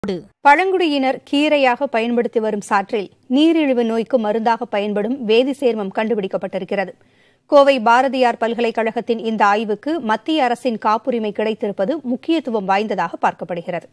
பழங்குடியினர் கீரையாக பயன்படுத்தி வரும் சாற்றில் நீரிழிவு நோய்க்கு மருந்தாக பயன்படும் வேதி சேர்மம் கண்டுபிடிக்கப்பட்டிருக்கிறது கோவை பாரதியார் பல்கலைக்கழகத்தின் இந்த ஆய்வுக்கு மத்திய அரசின் காப்புரிமை கிடைத்திருப்பது முக்கியத்துவம் வாய்ந்ததாக பார்க்கப்படுகிறது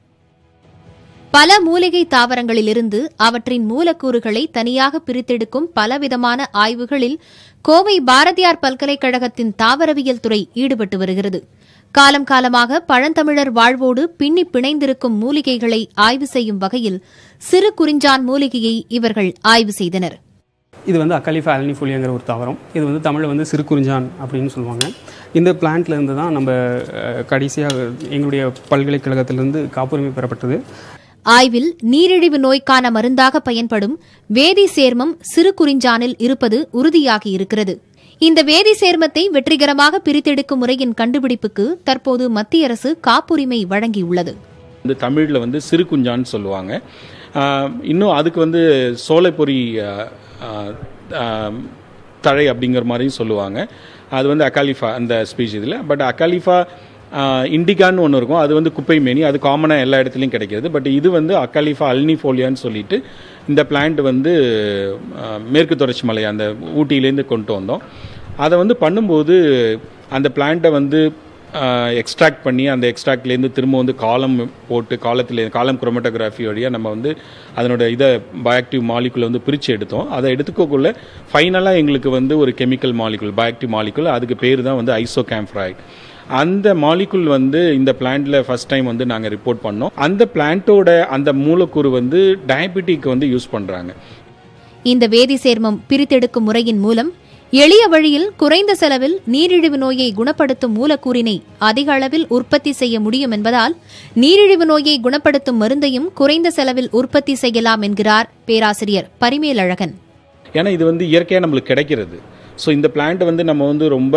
பல மூலிகை தாவரங்களிலிருந்து அவற்றின் மூலக்கூறுகளை தனியாக பிரித்தெடுக்கும் பலவிதமான ஆய்வுகளில் கோவை பாரதியார் பல்கலைக்கழகத்தின் தாவரவியல் துறை ஈடுபட்டு வருகிறது காலம் காலமாக பழந்தமிழர் வாழ்வோடு பின்னி பிணைந்திருக்கும் மூலிகைகளை ஆய்வு செய்யும் வகையில் சிறு குறிஞ்சான் மூலிகையை இவர்கள் ஆய்வு செய்தனர் இது வந்து அக்கலிஃபா அல்னிஃபோலியாங்கிற ஒரு தாவரம் இது வந்து தமிழில் வந்து சிறுகுறிஞ்சான் அப்படின்னு சொல்லுவாங்க இந்த பிளான்ட்ல இருந்து தான் நம்ம கடைசியாக எங்களுடைய பல்கலைக்கழகத்திலிருந்து காப்புரிமை பெறப்பட்டது ஆய்வில் நீரிழிவு நோய்க்கான மருந்தாக பயன்படும் வேதி சேர்மம் சிறு குறிஞ்சானில் இருப்பது உறுதியாகி இருக்கிறது இந்த வேதி சேர்மத்தை வெற்றிகரமாக பிரித்தெடுக்கும் முறையின் கண்டுபிடிப்புக்கு தற்போது மத்திய அரசு காப்புரிமை வழங்கியுள்ளது வந்து தமிழில் வந்து சிறு குஞ்சான்னு சொல்லுவாங்க ஆஹ் இன்னும் அதுக்கு வந்து சோலைப்பொறி ஆஹ், ஆஹ், ஆஹ், தழை அப்படிங்கிற மாதிரியும் சொல்லுவாங்க அது வந்து அக்காலிஃபா அந்த ஸ்பீச் இதில் பட் அக்காலிஃபா இண்டிகான்னு ஒன்று இருக்கும் அது வந்து குப்பை மேனி அது காமனாக எல்லா இடத்துலையும் கிடைக்கிறது பட் இது வந்து அக்காலிஃபா அல்னிஃபோலியான்னு சொல்லிட்டு இந்த பிளான்ட் வந்து ஆஹ், மேற்கு தொடர்ச்சி மலை அந்த ஊட்டியிலேருந்து கொண்டு வந்தோம் அதை வந்து பண்ணும்போது அந்த பிளான்ட்டை வந்து எக்ஸ்ட்ராக்ட் பண்ணி அந்த எக்ஸ்ட்ராக்ட்லேருந்து திரும்ப வந்து காலம் போட்டு காலத்தில் காலம் குரோமட்டோகிராஃபி வழியாக நம்ம வந்து அதனோட இதை பயாக்டிவ் மாலிகுலை வந்து பிரித்து எடுத்தோம் அதை எடுத்துக்கக்குள்ள ஃபைனலாக எங்களுக்கு வந்து ஒரு கெமிக்கல் மாலிகுல் பயாக்டிவ் மாலிகுல் அதுக்கு பேர் தான் வந்து ஐசோகேம்ஃப்ராய்ட் அந்த மாலிகுல் வந்து இந்த பிளான்ட்ல ஃபர்ஸ்ட் டைம் வந்து நாங்கள் ரிப்போர்ட் பண்ணோம் அந்த பிளான்ட்டோட அந்த மூலக்கூறு வந்து டயபெட்டிக் வந்து யூஸ் பண்ணுறாங்க இந்த வேதி சேர்மம் பிரித்தெடுக்கும் முறையின் மூலம் எளிய வழியில் குறைந்த செலவில் நீரிழிவு நோயை குணப்படுத்தும் மூலக்கூறினை அதிக அளவில் உற்பத்தி செய்ய முடியும் என்பதால் நீரிழிவு நோயை குணப்படுத்தும் மருந்தையும் குறைந்த செலவில் உற்பத்தி செய்யலாம் என்கிறார் பேராசிரியர் பரிமேலழகன் ஏன்னா இது வந்து இயற்கையாக நம்மளுக்கு கிடைக்கிறது ஸோ இந்த பிளான்ட் வந்து நம்ம வந்து ரொம்ப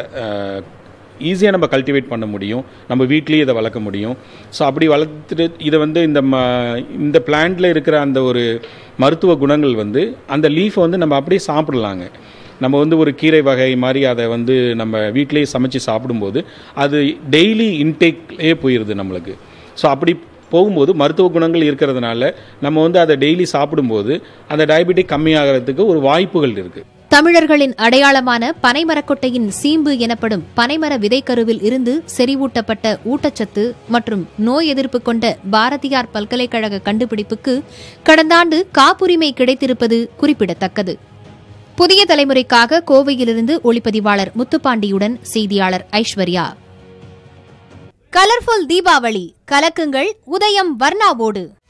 ஈஸியாக நம்ம கல்டிவேட் பண்ண முடியும் நம்ம வீட்லேயே இதை வளர்க்க முடியும் ஸோ அப்படி வளர்த்துட்டு இதை வந்து இந்த ம இந்த பிளான்ட்டில் இருக்கிற அந்த ஒரு மருத்துவ குணங்கள் வந்து அந்த லீஃபை வந்து நம்ம அப்படியே சாப்பிடலாங்க நம்ம வந்து ஒரு கீரை வகை மாதிரி அதை வந்து நம்ம வீட்டிலேயே சமைச்சு சாப்பிடும்போது அது டெய்லி இன்டேக்லேயே போயிடுது நம்மளுக்கு ஸோ அப்படி போகும்போது மருத்துவ குணங்கள் இருக்கிறதுனால நம்ம வந்து அதை டெய்லி சாப்பிடும்போது அந்த டயபெட்டிக் கம்மியாகிறதுக்கு ஒரு வாய்ப்புகள் இருக்குது தமிழர்களின் அடையாளமான பனைமரக்கொட்டையின் சீம்பு எனப்படும் பனைமர விதைக்கருவில் இருந்து செறிவூட்டப்பட்ட ஊட்டச்சத்து மற்றும் நோய் எதிர்ப்பு கொண்ட பாரதியார் பல்கலைக்கழக கண்டுபிடிப்புக்கு கடந்த ஆண்டு காப்புரிமை கிடைத்திருப்பது குறிப்பிடத்தக்கது புதிய தலைமுறைக்காக கோவையிலிருந்து ஒளிப்பதிவாளர் முத்துப்பாண்டியுடன் செய்தியாளர் ஐஸ்வர்யா கலர்ஃபுல் தீபாவளி கலக்குங்கள் உதயம் வர்ணாவோடு